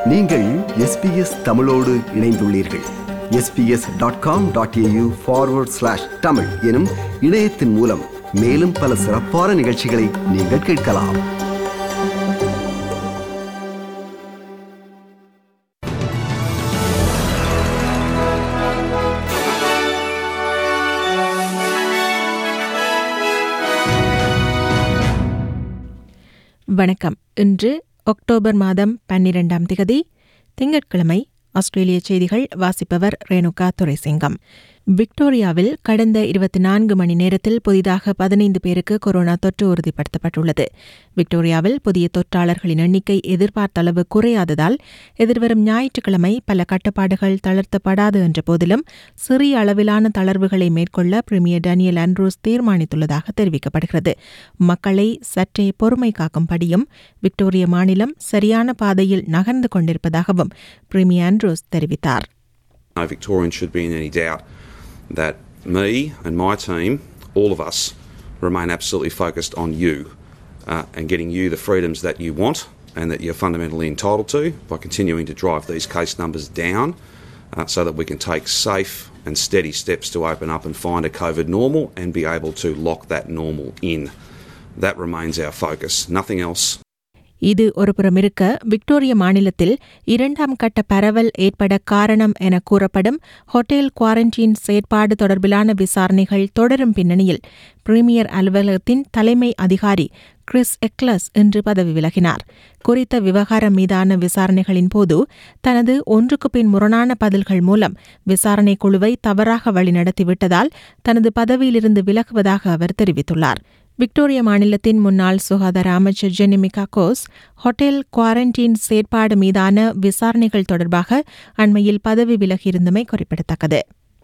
நீங்கள் எஸ்பிஎஸ் தமிழோடு இணைந்துள்ளீர்கள் SBS dot com dot AU forward slash Tamil எனும் இணையத்தின் மூலம் மேலும் பல சிறப்பான நிகழ்ச்சிகளை நீங்கள் கேட்கலாம் வணக்கம் இன்று அக்டோபர் மாதம் பன்னிரெண்டாம் திகதி திங்கட்கிழமை ஆஸ்திரேலிய செய்திகள் வாசிப்பவர் ரேணுகா துரைசிங்கம் விக்டோரியாவில் கடந்த இருபத்தி நான்கு மணி நேரத்தில் புதிதாக பதினைந்து பேருக்கு கொரோனா தொற்று உறுதிப்படுத்தப்பட்டுள்ளது விக்டோரியாவில் புதிய தொற்றாளர்களின் எண்ணிக்கை எதிர்பார்த்த அளவு குறையாததால் எதிர்வரும் ஞாயிற்றுக்கிழமை பல கட்டுப்பாடுகள் தளர்த்தப்படாது என்ற போதிலும் சிறிய அளவிலான தளர்வுகளை மேற்கொள்ள பிரிமியர் டேனியல் ஆண்ட்ரூஸ் தீர்மானித்துள்ளதாக தெரிவிக்கப்படுகிறது மக்களை சற்றே பொறுமை காக்கும்படியும் விக்டோரிய மாநிலம் சரியான பாதையில் நகர்ந்து கொண்டிருப்பதாகவும் பிரிமியர் ஆண்ட்ரூஸ் தெரிவித்தார் No Victorian should be in any doubt that me and my team, all of us, remain absolutely focused on you uh, and getting you the freedoms that you want and that you're fundamentally entitled to by continuing to drive these case numbers down uh, so that we can take safe and steady steps to open up and find a COVID normal and be able to lock that normal in. That remains our focus, nothing else. இது ஒருபுறம் இருக்க Victoria மாநிலத்தில் இரண்டாம் கட்ட பரவல் ஏற்பட காரணம் என கூறப்படும் ஹோட்டல் குவாரண்டீன் செயற்பாடு தொடர்பிலான விசாரணைகள் தொடரும் பின்னணியில் பிரீமியர் அலுவலகத்தின் தலைமை அதிகாரி கிறிஸ் எக்லஸ் இன்று பதவி விலகினார் குறித்த விவகாரம் மீதான விசாரணைகளின் போது தனது ஒன்றுக்கு பின் முரணான பதில்கள் மூலம் விசாரணை குழுவை தவறாக வழிநடத்திவிட்டதால் தனது பதவியிலிருந்து விலகுவதாக அவர் தெரிவித்துள்ளார் விக்டோரிய மாநிலத்தின் முன்னாள் சுகாதார அமைச்சர் ஜெனிமி காக்கோஸ் ஹோட்டல் குவாரண்டீன் செயற்பாடு மீதான விசாரணைகள் தொடர்பாக அண்மையில் பதவி விலகியிருந்தமை குறிப்பிடத்தக்கது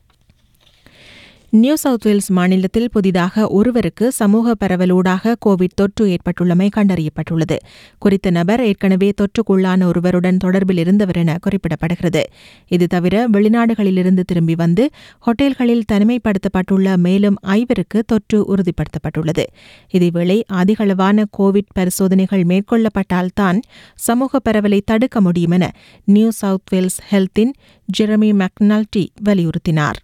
நியூ சவுத் வேல்ஸ் மாநிலத்தில் புதிதாக ஒருவருக்கு சமூக பரவலூடாக கோவிட் தொற்று ஏற்பட்டுள்ளமை கண்டறியப்பட்டுள்ளது குறித்த நபர் ஏற்கனவே தொற்றுக்குள்ளான ஒருவருடன் தொடர்பில் இருந்தவர் என குறிப்பிடப்படுகிறது இது தவிர வெளிநாடுகளிலிருந்து திரும்பி வந்து ஹோட்டல்களில் தனிமைப்படுத்தப்பட்டுள்ள மேலும் ஐவருக்கு தொற்று உறுதிப்படுத்தப்பட்டுள்ளது இதேவேளை அதிகளவான கோவிட் பரிசோதனைகள் மேற்கொள்ளப்பட்டால்தான் சமூக பரவலை தடுக்க முடியும் என நியூ சவுத் வேல்ஸ் ஹெல்த்தின் ஜெரமி மெக்னால்டி வலியுறுத்தினார்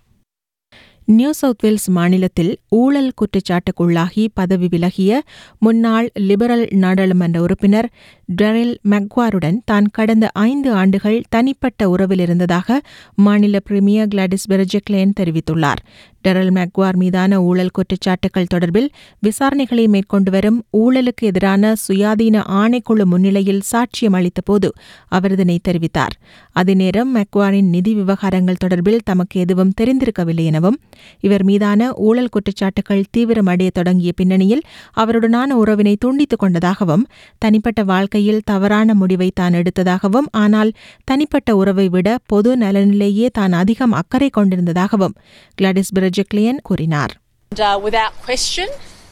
நியூ சவுத் வேல்ஸ் மாநிலத்தில் ஊழல் குற்றச்சாட்டுக்குள்ளாகி பதவி விலகிய முன்னாள் லிபரல் நாடாளுமன்ற உறுப்பினர் டெரில் மெக்வாருடன் தான் கடந்த ஐந்து ஆண்டுகள் தனிப்பட்ட உறவில் இருந்ததாக மாநில பிரிமியர் கிளாடிஸ் பெர்ஜெக்லேன் தெரிவித்துள்ளார் டெரல் மெக்வார் மீதான ஊழல் குற்றச்சாட்டுகள் தொடர்பில் விசாரணைகளை மேற்கொண்டு வரும் ஊழலுக்கு எதிரான சுயாதீன ஆணைக்குழு முன்னிலையில் சாட்சியம் அளித்தபோது அவர் இதனை தெரிவித்தார் அதேநேரம் மெக்வாரின் நிதி விவகாரங்கள் தொடர்பில் தமக்கு எதுவும் தெரிந்திருக்கவில்லை எனவும் இவர் மீதான ஊழல் குற்றச்சாட்டுகள் தீவிரமடைய தொடங்கிய பின்னணியில் அவருடனான உறவினை துண்டித்துக் கொண்டதாகவும் தனிப்பட்ட வாழ்க்கையில் தவறான முடிவை தான் எடுத்ததாகவும் ஆனால் தனிப்பட்ட உறவை விட பொது நலனிலேயே தான் அதிகம் அக்கறை கொண்டிருந்ததாகவும் கிளாடிஸ் பிரஜக்லியன் கூறினார் And, uh, without question,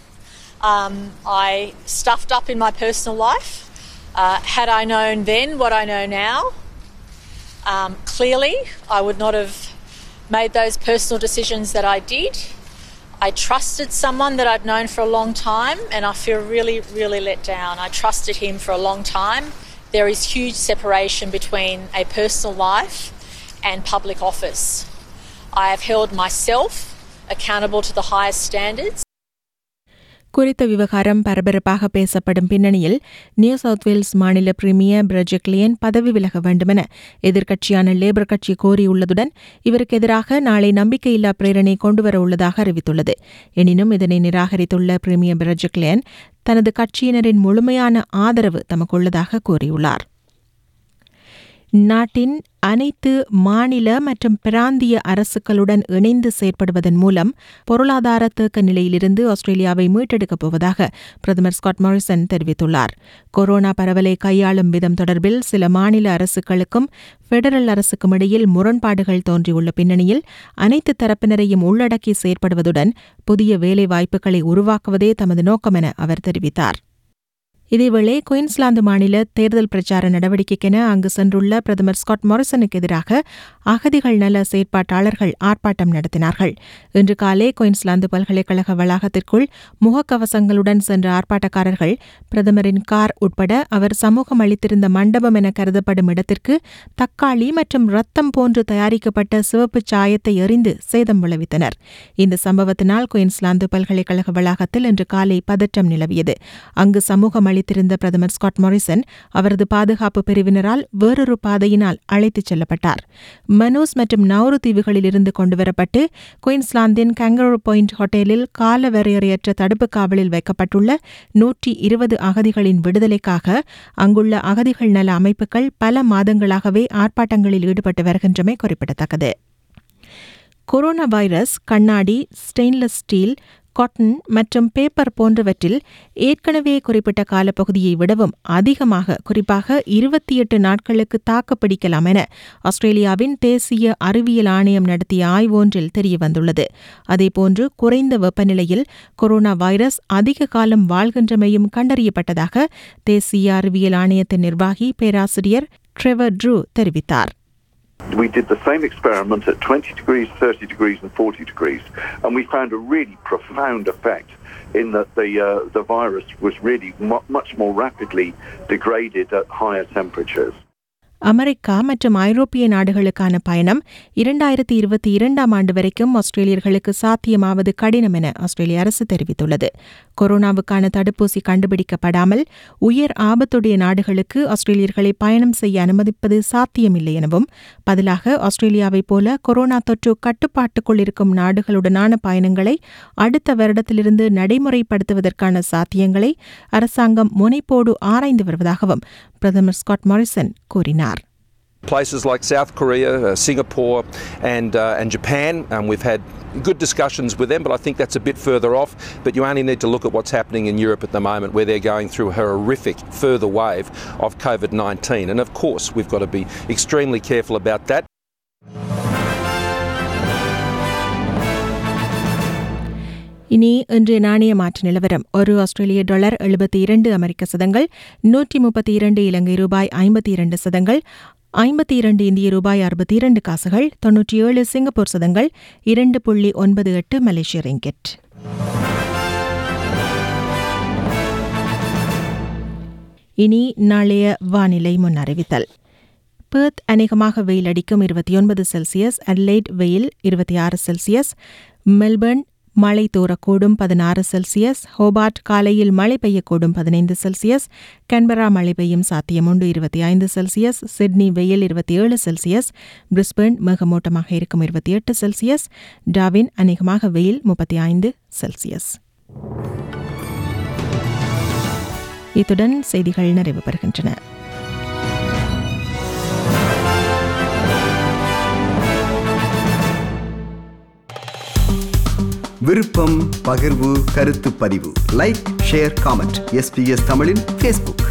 um, I stuffed up in my personal life. Uh, had I known then what I know now, um, clearly I would not have made those personal decisions that I did. I trusted someone that I'd known for a long time, and I feel really, really let down. I trusted him for a long time. There is huge separation between a personal life and public office. I have held myself accountable to the highest standards. குறித்த விவகாரம் பரபரப்பாக பேசப்படும் பின்னணியில் New South Wales மாநில premier Berejiklian பதவி விலக வேண்டுமென எதிர்க்கட்சியான லேபர் கட்சி கோரியுள்ளதுடன் இவருக்கு எதிராக நாளை நம்பிக்கையில்லா பிரேரணை கொண்டுவர உள்ளதாக அறிவித்துள்ளது எனினும் இதனை நிராகரித்துள்ள பிரிமியர் பிரஜக்லியன் தனது கட்சியினரின் முழுமையான ஆதரவு தமக்கு உள்ளதாக கூறியுள்ளார் நாட்டின் அனைத்து மாநில மற்றும் பிராந்திய அரசுகளுடன் இணைந்து செயற்படுவதன் மூலம் பொருளாதார தேக்க நிலையிலிருந்து ஆஸ்திரேலியாவை மீட்டெடுக்கப் போவதாக பிரதமர் ஸ்காட் மாரிசன் தெரிவித்துள்ளார் கொரோனா பரவலை கையாளும் விதம் தொடர்பில் சில மாநில அரசுகளுக்கும் பெடரல் அரசுக்கும் இடையில் முரண்பாடுகள் தோன்றியுள்ள பின்னணியில் அனைத்து தரப்பினரையும் உள்ளடக்கி செயற்படுவதுடன் புதிய வேலைவாய்ப்புகளை உருவாக்குவதே தமது நோக்கம் என அவர் தெரிவித்தார் இதேவேளை குயின்ஸ்லாந்து மாநில தேர்தல் பிரச்சார நடவடிக்கைக்கென அங்கு சென்றுள்ள பிரதமர் ஸ்காட் மாரிசனுக்கு எதிராக அகதிகள் நல செயற்பாட்டாளர்கள் ஆர்ப்பாட்டம் நடத்தினார்கள் இன்று காலை குயின்ஸ்லாந்து பல்கலைக்கழக வளாகத்திற்குள் முகக்கவசங்களுடன் சென்ற ஆர்ப்பாட்டக்காரர்கள் பிரதமரின் கார் உட்பட அவர் சமூகம் அளித்திருந்த மண்டபம் என கருதப்படும் இடத்திற்கு தக்காளி மற்றும் ரத்தம் போன்று தயாரிக்கப்பட்ட சிவப்பு சாயத்தை எறிந்து சேதம் விளைவித்தனர் இந்த சம்பவத்தினால் குயின்ஸ்லாந்து பல்கலைக்கழக வளாகத்தில் இன்று காலை பதற்றம் நிலவியது அங்கு சமூகம் அளித்திருந்த பிரதமர் ஸ்காட் மாரிசன் அவரது பாதுகாப்பு பிரிவினரால் வேறொரு பாதையினால் அழைத்துச் செல்லப்பட்டார் மனோஸ் மற்றும் நௌரு தீவுகளில் இருந்து கொண்டுவரப்பட்டு குயின்ஸ்லாந்தின் கேங்கரோ பாயிண்ட் ஹோட்டலில் கால வரையறையற்ற தடுப்பு காவலில் வைக்கப்பட்டுள்ள நூற்றி இருபது அகதிகளின் விடுதலைக்காக அங்குள்ள அகதிகள் நல அமைப்புகள் பல மாதங்களாகவே ஆர்ப்பாட்டங்களில் ஈடுபட்டு வருகின்றமை குறிப்பிடத்தக்கது கொரோனா வைரஸ் கண்ணாடி ஸ்டெயின்லெஸ் ஸ்டீல் காட்டன் மற்றும் பேப்பர் போன்றவற்றில் ஏற்கனவே குறிப்பிட்ட காலப்பகுதியை விடவும் அதிகமாக குறிப்பாக இருபத்தி எட்டு நாட்களுக்கு தாக்குப்பிடிக்கலாம் என ஆஸ்திரேலியாவின் தேசிய அறிவியல் ஆணையம் நடத்திய ஆய்வொன்றில் தெரியவந்துள்ளது அதேபோன்று குறைந்த வெப்பநிலையில் கொரோனா வைரஸ் அதிக காலம் வாழ்கின்றமையும் கண்டறியப்பட்டதாக தேசிய அறிவியல் ஆணையத்தின் நிர்வாகி பேராசிரியர் ட்ரெவர் ட்ரூ தெரிவித்தார் We did the same experiment at 20 degrees, 30 degrees, and 40 degrees, and we found a really profound effect in that the uh, the virus was really mu- much more rapidly degraded at higher temperatures. America மற்றும் ஐரோப்பிய நாடுகளுக்கான பயணம் இரண்டாயிரத்தி இருபத்தி இரண்டாம் ஆண்டு வரைக்கும் ஆஸ்திரேலியர்களுக்கு சாத்தியமாவது கடினம் என ஆஸ்திரேலிய அரசு தெரிவித்துள்ளது கொரோனாவுக்கான தடுப்பூசி கண்டுபிடிக்கப்படாமல் உயர் ஆபத்துடைய நாடுகளுக்கு ஆஸ்திரேலியர்களை பயணம் செய்ய அனுமதிப்பது சாத்தியமில்லை எனவும் பதிலாக ஆஸ்திரேலியாவைப் போல கொரோனா தொற்று கட்டுப்பாட்டுக்குள் இருக்கும் நாடுகளுடனான பயணங்களை அடுத்த வருடத்திலிருந்து நடைமுறைப்படுத்துவதற்கான சாத்தியங்களை அரசாங்கம் முனைப்போடு ஆராய்ந்து வருவதாகவும் பிரதமர் ஸ்காட் மாரிசன் கூறினார் Places like South Korea, uh, Singapore, and uh, and Japan, um, we've had good discussions with them, but I think that's a bit further off. But you only need to look at what's happening in Europe at the moment, where they're going through a horrific further wave of COVID 19. And of course, we've got to be extremely careful about that. இனி இன்றைய நாணய மாற்று நிலவரம் ஒரு ஆஸ்திரேலிய dollar எழுபத்தி இரண்டு அமெரிக்க சதங்கள் நூற்றி முப்பத்தி இரண்டு இலங்கை ரூபாய் ஐம்பத்தி இரண்டு சதங்கள் ஐம்பத்தி இரண்டு இந்திய ரூபாய் அறுபத்தி இரண்டு காசுகள் தொன்னூற்றி ஏழு சிங்கப்பூர் சதங்கள் இரண்டு புள்ளி ஒன்பது எட்டு மலேசிய ரிங்கெட் இனி நாளைய வானிலை முன் அறிவித்தல் பெர்த் அநேகமாக வெயில் அடிக்கும் இருபத்தி ஒன்பது செல்சியஸ் அட்லைட் வெயில் இருபத்தி ஆறு செல்சியஸ் மெல்பர்ன் மழை தூரக்கூடும் பதினாறு செல்சியஸ் ஹோபார்ட் காலையில் மழை பெய்யக்கூடும் பதினைந்து செல்சியஸ் கன்பரா மழை பெய்யும் சாத்தியமுண்டு இருபத்தி ஐந்து செல்சியஸ் சிட்னி வெயில் இருபத்தி ஏழு செல்சியஸ் பிரிஸ்பர்ன் மேகமூட்டமாக இருக்கும் இருபத்தி எட்டு செல்சியஸ் டாவின் அநேகமாக வெயில் முப்பத்தி ஐந்து செல்சியஸ் இத்துடன் செய்திகள் நிறைவு பெறுகின்றன விருப்பம் பகிர்வு கருத்து பதிவு லைக் ஷேர் காமெண்ட் எஸ்பிஎஸ் தமிழின் ஃபேஸ்புக்